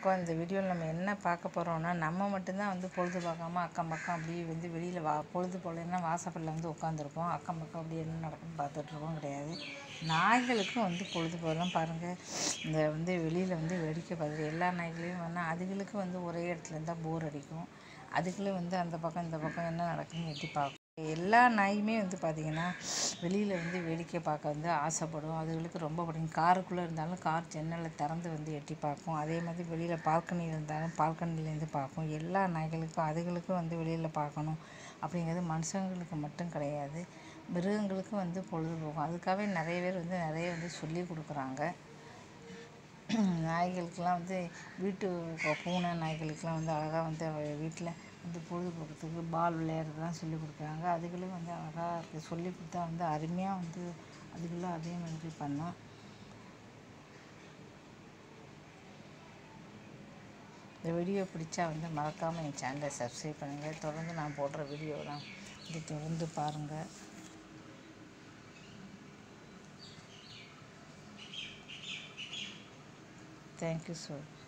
வணக்கம் இந்த வீடியோவில் நம்ம என்ன பார்க்க போகிறோம்னா நம்ம மட்டும்தான் வந்து பொழுது பார்க்காம அக்கம் பக்கம் அப்படியே வந்து வெளியில் வா பொழுது போகலன்னா வாசப்படில் வந்து உட்காந்துருப்போம் அக்கம் பக்கம் அப்படி என்ன நடக்குன்னு பார்த்துட்ருப்போம் கிடையாது நாய்களுக்கும் வந்து பொழுது போகலாம் பாருங்கள் இந்த வந்து வெளியில் வந்து வேடிக்கை பார்த்துட்டு எல்லா நாய்களையும் வேணால் அதுகளுக்கும் வந்து ஒரே இடத்துல இருந்தால் போர் அடிக்கும் அதுகளும் வந்து அந்த பக்கம் இந்த பக்கம் என்ன நடக்குன்னு எட்டி பார்க்கும் எல்லா நாயுமே வந்து பார்த்திங்கன்னா வெளியில் வந்து வேடிக்கை பார்க்க வந்து ஆசைப்படும் அதுகளுக்கு ரொம்ப பிடிக்கும் காருக்குள்ளே இருந்தாலும் கார் ஜன்னலில் திறந்து வந்து எட்டி பார்க்கும் அதே மாதிரி வெளியில் பால்கனியில் இருந்தாலும் பால்கனிலேருந்து பார்க்கும் எல்லா நாய்களுக்கும் அதுகளுக்கும் வந்து வெளியில் பார்க்கணும் அப்படிங்கிறது மனுஷங்களுக்கு மட்டும் கிடையாது மிருகங்களுக்கும் வந்து பொழுதுபோக்கும் அதுக்காகவே நிறைய பேர் வந்து நிறைய வந்து சொல்லி கொடுக்குறாங்க நாய்களுக்கெல்லாம் வந்து வீட்டு பூ- பூனை நாய்களுக்கெல்லாம் வந்து அழகாக வந்து வீட்டில் வந்து பொழுதுபோக்குறதுக்கு பால் விளையாடுறதுலாம் சொல்லி கொடுக்குறாங்க அதுகளும் வந்து அழகாக இருக்குது சொல்லி கொடுத்தா வந்து அருமையாக வந்து அதுகளும் அதே மாதிரி பண்ணும் இந்த வீடியோ பிடிச்சா வந்து மறக்காமல் என் சேனலை சப்ஸ்கிரைப் பண்ணுங்கள் தொடர்ந்து நான் போடுற வீடியோலாம் வந்து தொடர்ந்து பாருங்கள் தேங்க்யூ ஸோ